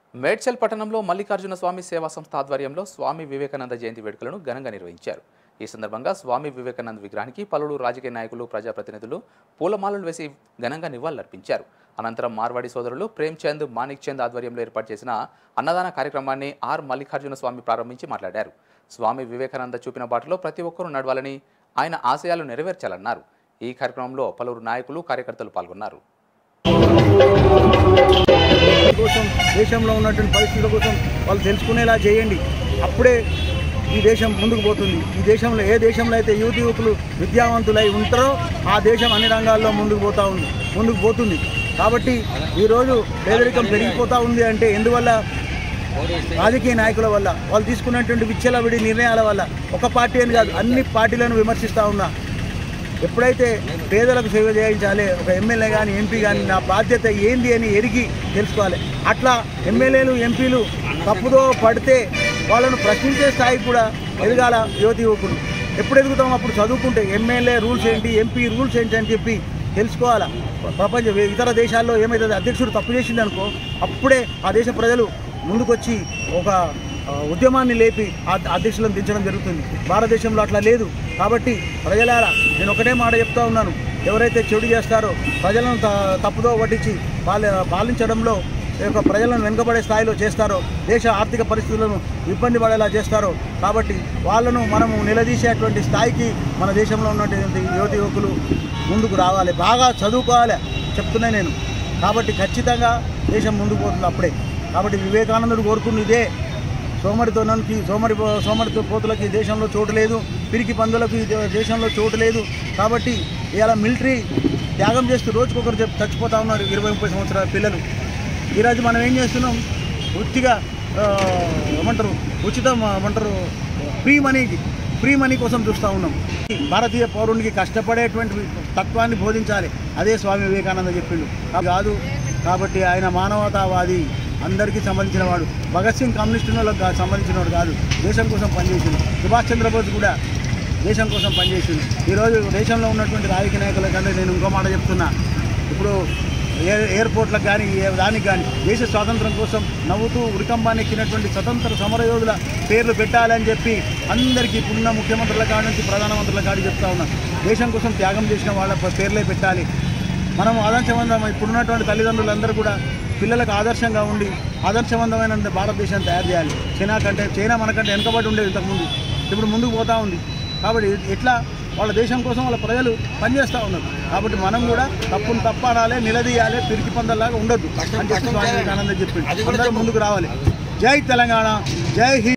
మేడ్చల్ పట్టణంలో మల్లికార్జున స్వామి సేవా సంస్థ ఆధ్వర్యంలో స్వామి వివేకానంద జయంతి వేడుకలను ఘనంగా నిర్వహించారు ఈ సందర్భంగా స్వామి వివేకానంద విగ్రహానికి పలువురు రాజకీయ నాయకులు ప్రజాప్రతినిధులు పూలమాలలు వేసి ఘనంగా నివాళులర్పించారు అనంతరం మార్వాడి సోదరులు ప్రేమ్ చంద్ మాణిక్ చంద్ ఆధ్వర్యంలో ఏర్పాటు చేసిన అన్నదాన కార్యక్రమాన్ని ఆర్ మల్లికార్జున స్వామి ప్రారంభించి మాట్లాడారు స్వామి వివేకానంద చూపిన బాటలో ప్రతి ఒక్కరూ నడవాలని ఆయన ఆశయాలు నెరవేర్చాలన్నారు ఈ కార్యక్రమంలో పలువురు నాయకులు కార్యకర్తలు పాల్గొన్నారు కోసం దేశంలో ఉన్నటువంటి పరిస్థితుల కోసం వాళ్ళు తెలుసుకునేలా చేయండి అప్పుడే ఈ దేశం ముందుకు పోతుంది ఈ దేశంలో ఏ దేశంలో అయితే యువత యువకులు విద్యావంతులై ఉంటారో ఆ దేశం అన్ని రంగాల్లో ముందుకు పోతా ఉంది ముందుకు పోతుంది కాబట్టి ఈరోజు పేదరికం పెరిగిపోతూ ఉంది అంటే ఎందువల్ల రాజకీయ నాయకుల వల్ల వాళ్ళు తీసుకున్నటువంటి విచ్చలవిడి నిర్ణయాల వల్ల ఒక పార్టీ అని కాదు అన్ని పార్టీలను విమర్శిస్తూ ఉన్నా ఎప్పుడైతే పేదలకు సేవ చేయించాలి ఒక ఎమ్మెల్యే కానీ ఎంపీ కానీ నా బాధ్యత ఏంది అని ఎరిగి తెలుసుకోవాలి అట్లా ఎమ్మెల్యేలు ఎంపీలు తప్పుదో పడితే వాళ్ళను ప్రశ్నించే స్థాయికి కూడా ఎదగాల యువతి యువకులు ఎప్పుడు ఎదుగుతాం అప్పుడు చదువుకుంటే ఎమ్మెల్యే రూల్స్ ఏంటి ఎంపీ రూల్స్ ఏంటి అని చెప్పి తెలుసుకోవాలా ప్రపంచ ఇతర దేశాల్లో ఏమైతుంది అధ్యక్షుడు తప్పు చేసింది అనుకో అప్పుడే ఆ దేశ ప్రజలు ముందుకొచ్చి ఒక ఆ, ఉద్యమాన్ని లేపి ఆ అధ్యక్షులను దించడం జరుగుతుంది భారతదేశంలో అట్లా లేదు కాబట్టి ప్రజలారా నేను ఒకటే మాట చెప్తా ఉన్నాను ఎవరైతే చెడు చేస్తారో ప్రజలను త- తప్పుదో పట్టించి పాలి పాలించడంలో ఈ యొక్క ప్రజలను వెనుకబడే స్థాయిలో చేస్తారో దేశ ఆర్థిక పరిస్థితులను ఇబ్బంది పడేలా చేస్తారో కాబట్టి వాళ్ళను మనము నిలదీసేటువంటి స్థాయికి మన దేశంలో ఉన్నటువంటి యువతి యువకులు ముందుకు రావాలి బాగా చదువుకోవాలి చెప్తున్నా నేను కాబట్టి ఖచ్చితంగా దేశం ముందుకు పోతుంది అప్పుడే కాబట్టి వివేకానందుడు కోరుకున్న ఇదే సోమరితోనానికి సోమరి సోమరితో పోతులకి ఈ దేశంలో చోటు లేదు పిరికి పందులకు ఈ దే- దేశంలో చోటు లేదు కాబట్టి ఇవాళ మిలిటరీ త్యాగం చేస్తూ రోజుకొకరు చెప్పి చచ్చిపోతా ఉన్నారు ఇరవై ముప్పై సంవత్సరాల పిల్లలు ఈరోజు మనం ఏం చేస్తున్నాం ఉచిగా ఆ, ఏమంటారు ఉచితం ఏమంటారు ఫ్రీ మనీకి ఫ్రీ మనీ కోసం చూస్తూ ఉన్నాం భారతీయ పౌరునికి కష్టపడేటువంటి తత్వాన్ని బోధించాలి అదే స్వామి వివేకానంద చెప్పిండు అది కాదు కాబట్టి ఆయన మానవతావాది అందరికీ సంబంధించిన వాడు భగత్ సింగ్ కమ్యూనిస్టు వాళ్ళకి కా- సంబంధించిన వాడు కాదు దేశం కోసం పనిచేసిండు సుభాష్ చంద్రబోస్ కూడా దేశం కోసం పనిచేసిండు ఈరోజు దేశంలో ఉన్నటువంటి రాజకీయ నాయకుల కంటే నేను ఇంకో మాట చెప్తున్నా ఇప్పుడు ఎయిర్ ఎయిర్పోర్ట్లకు కానీ ఏ దానికి కానీ దేశ స్వాతంత్రం కోసం నవ్వుతూ ఉరికంబాన్ని ఎక్కినటువంటి స్వతంత్ర సమరయోధుల పేర్లు పెట్టాలని చెప్పి అందరికీ ఇప్పుడున్న ముఖ్యమంత్రుల కాడి నుంచి ప్రధానమంత్రుల కాడి చెప్తా ఉన్నా దేశం కోసం త్యాగం చేసిన వాళ్ళ పేర్లే పెట్టాలి మనం ఆదర్శవంతం ఇప్పుడున్నటువంటి తల్లిదండ్రులందరూ కూడా పిల్లలకు ఆదర్శంగా ఉండి ఆదర్శవంతమైన భారతదేశాన్ని తయారు చేయాలి చైనా కంటే చైనా మనకంటే వెనుకబడి ఉండేది ఇంతకుముందు ఇప్పుడు ముందుకు పోతా ఉంది కాబట్టి ఎట్లా వాళ్ళ దేశం కోసం వాళ్ళ ప్రజలు పనిచేస్తూ ఉన్నారు కాబట్టి మనం కూడా తప్పును తప్పు అనాలి నిలదీయాలి పిరికి పందల్లాగా ఉండొద్దు అని చెప్పి స్వామి వివేకానంద చెప్పింది అందరూ ముందుకు రావాలి జై తెలంగాణ జై హింద్